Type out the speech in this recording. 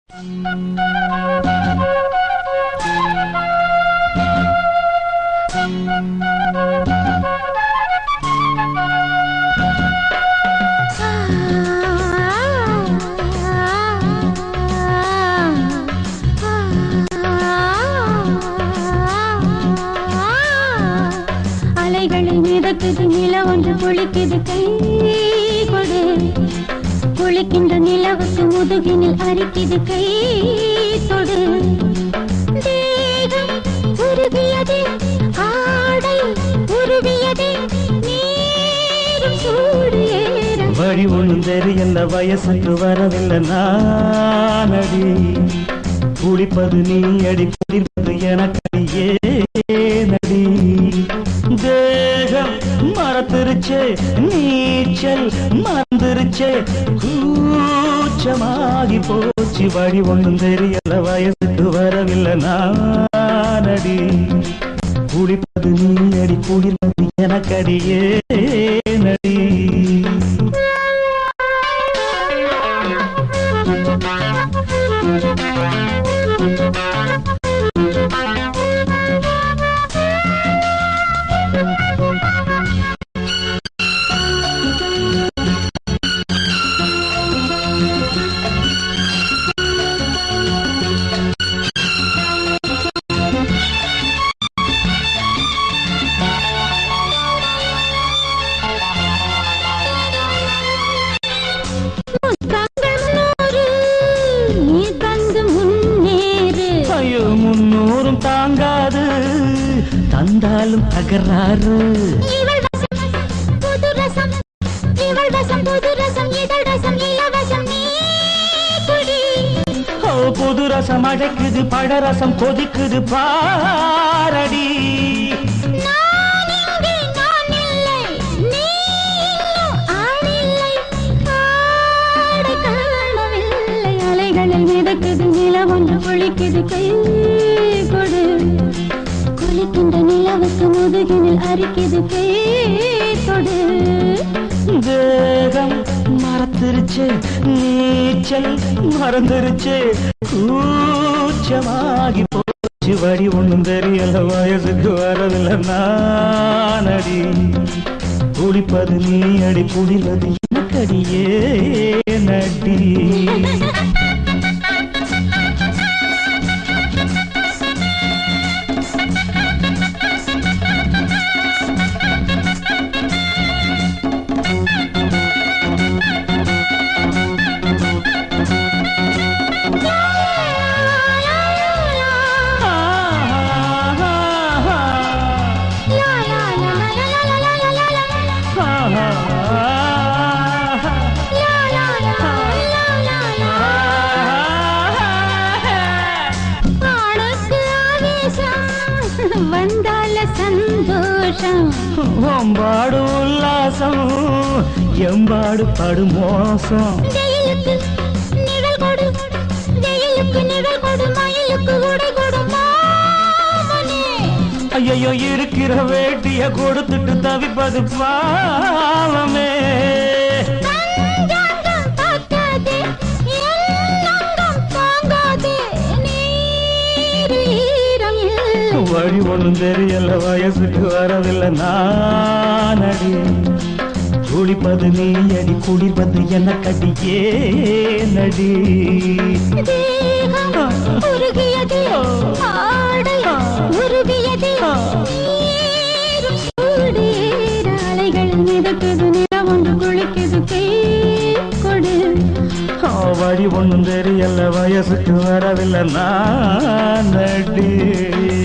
அலைகளில் மிதக்குது நில ஒன்று குளிக்குது கை கொடு குளிக்கின்ற நிலவுக்கு முதுகினில் அரிக்குது கை தொடு தேகம் உருகியதே ஆடை உருவியதே நீரும் சூடு ஏற வழி ஒண்ணும் தெரியல வயசுக்கு வரவில்லை நானடி குளிப்பது நீ அடி குளிர்ப்பது எனக்கு ஏனடி தேகம் மறந்துருச்சே நீச்சல் மறந்துருச்சே கூச்சமாகி போச்சு வழி ஒண்ணும் தெரியல வயசுக்கு வரவில்லை நானடி குளிப்பது நீ அடி குளிர்ப்பது எனக்கடியே நடி தங்கள் நூறு நீ தந்து முன்னேறு ஐயோ முன்னூறும் தாங்காது தந்தாலும் தகராறு இவள் வசம் புது ரசம் இவள் வசம் புது ரசம் இதழ் ரசம் இலவசம் நீ குடி ஓ புது ரசம் அழைக்குது பழரசம் கொதிக்குது பாரடி நான் இங்கே நான் இல்லை நீ இன்னும் ஆள் இல்லை ஆடை காணவில்லை அலைகளில் மிதக்குது நில ஒன்று குளிக்குது கை கொடு குளிக்கின்ற நிலவுக்கு முதுகினில் அரிக்குது கை கொடு தேகம் மறந்துருச்சு நீச்சல் மறந்துருச்சு கூச்சமாகி போச்சு வழி ஒண்ணும் தெரியல வயசுக்கு வரவில்லை நானடி குளிப்பது நீ அடி குளிர்வது எனக்கடியே நடி ஆளுக்கு ஆவேசம் வந்தால சந்தோஷம் ஒம்பாடு உல்லாசம் எம்பாடு படு மோசம் ஜெயிலுக்கு நிழல் கொடு ஜெயிலுக்கு நிழல் கொடு மயிலுக்கு உடை கொடு மாமனே ஐயோ இருக்கிற வேட்டிய கொடுத்துட்டு தவிப்பது பாவமே தஞ்சாங்கம் தாக்காதே, என் அங்கம் தாங்காதே, நீர் ஈரம் இல்லை. வழி ஒண்ணும் தெரியல வயசுக்கு வரவில்லை நானடி குளிப்பது நீ அடி குளிப்பது எனக்கடியே நடி தேகம் உருகியதே, ஆடை உருவியதே, நீரும் சூடு ஏற அலைகள் மிதக்குது, நிலம் ஒன்று குளிக்குது, கை கொடு. ஆ, வழி ஒண்ணும் தெரியல வயசுக்கு வரவில்லை நானடி